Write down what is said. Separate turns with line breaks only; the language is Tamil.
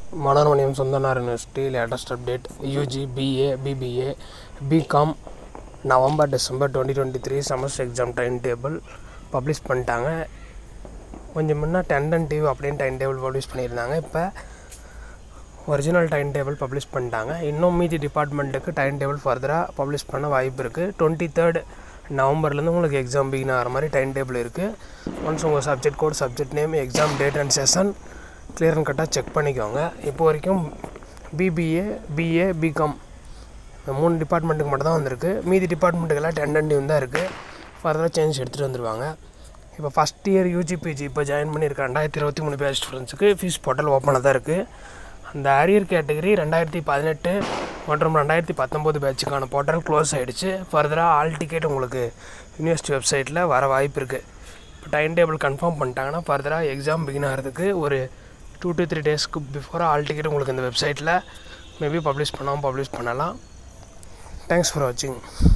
Manonmaniam Sundaranar university latest update UG BA BBA BCom November December twenty twenty three semester exam time table publish பண்ணிட்டாங்க கொஞ்சம் முன்னே டென்டன் டிவி அப்படின்னு டைம் டேபிள் பப்ளிஷ் பண்ணியிருந்தாங்க இப்போ ஒரிஜினல் டைம் டேபிள் பப்ளிஷ் பண்ணிட்டாங்க இன்னும் மீதி டிபார்ட்மெண்ட்டுக்கு டைம் டேபிள் ஃபர்தராக பப்ளிஷ் பண்ண வாய்ப்பு இருக்குது டுவெண்ட்டி தேர்ட் நவம்பர்லேருந்து உங்களுக்கு எக்ஸாம் பிகின் ஆகிற மாதிரி டைம் டேபிள் இருக்குது ஒன்ஸ் உங்கள் subject code subject name exam date and session clear and கட்டாக செக் பண்ணிக்கோங்க இப்போ வரைக்கும் பிபிஏ பிஏ பிகாம் இந்த மூணு டிபார்ட்மெண்ட்டுக்கு மட்டும் தான் வந்திருக்கு மீதி டிபார்ட்மெண்ட்டுக்கெல்லாம் டென்டன்டிவ் தான் இருக்குது ஃபர்தராக சேஞ்ச் எடுத்துகிட்டு வந்துடுவாங்க இப்போ ஃபஸ்ட் இயர் யூஜிபிஜி இப்போ ஜாயின் பண்ணியிருக்க ரெண்டாயிரத்தி இருபத்தி மூணு பேர் ஸ்டூடெண்ட்ஸுக்கு ஃபீஸ் போர்ட்டல் ஓப்பனாக தான் இருக்குது அந்த அரியர் கேட்டகரி ரெண்டாயிரத்தி பதினெட்டு மற்றும் ரெண்டாயிரத்தி பத்தொம்போது பேட்சுக்கான போர்ட்டல் க்ளோஸ் ஆகிடுச்சு ஃபர்தராக ஆல் டிக்கெட் உங்களுக்கு யூனிவர்சிட்டி வெப்சைட்டில் வர வாய்ப்பு இருக்குது இப்போ டைம் டேபிள் கன்ஃபார்ம் பண்ணிட்டாங்கன்னா ஃபர்தராக எக்ஸாம் பிகின் ஆகிறதுக்கு ஒரு டூ டு த்ரீ டேஸ்க்கு பிஃபோர் ஆல் டிக்கெட் உங்களுக்கு இந்த வெப்சைட்டில் மேபி பப்ளிஷ் பண்ணாமல் பப்ளிஷ் பண்ணலாம் தேங்க்ஸ் ஃபார் வாட்சிங்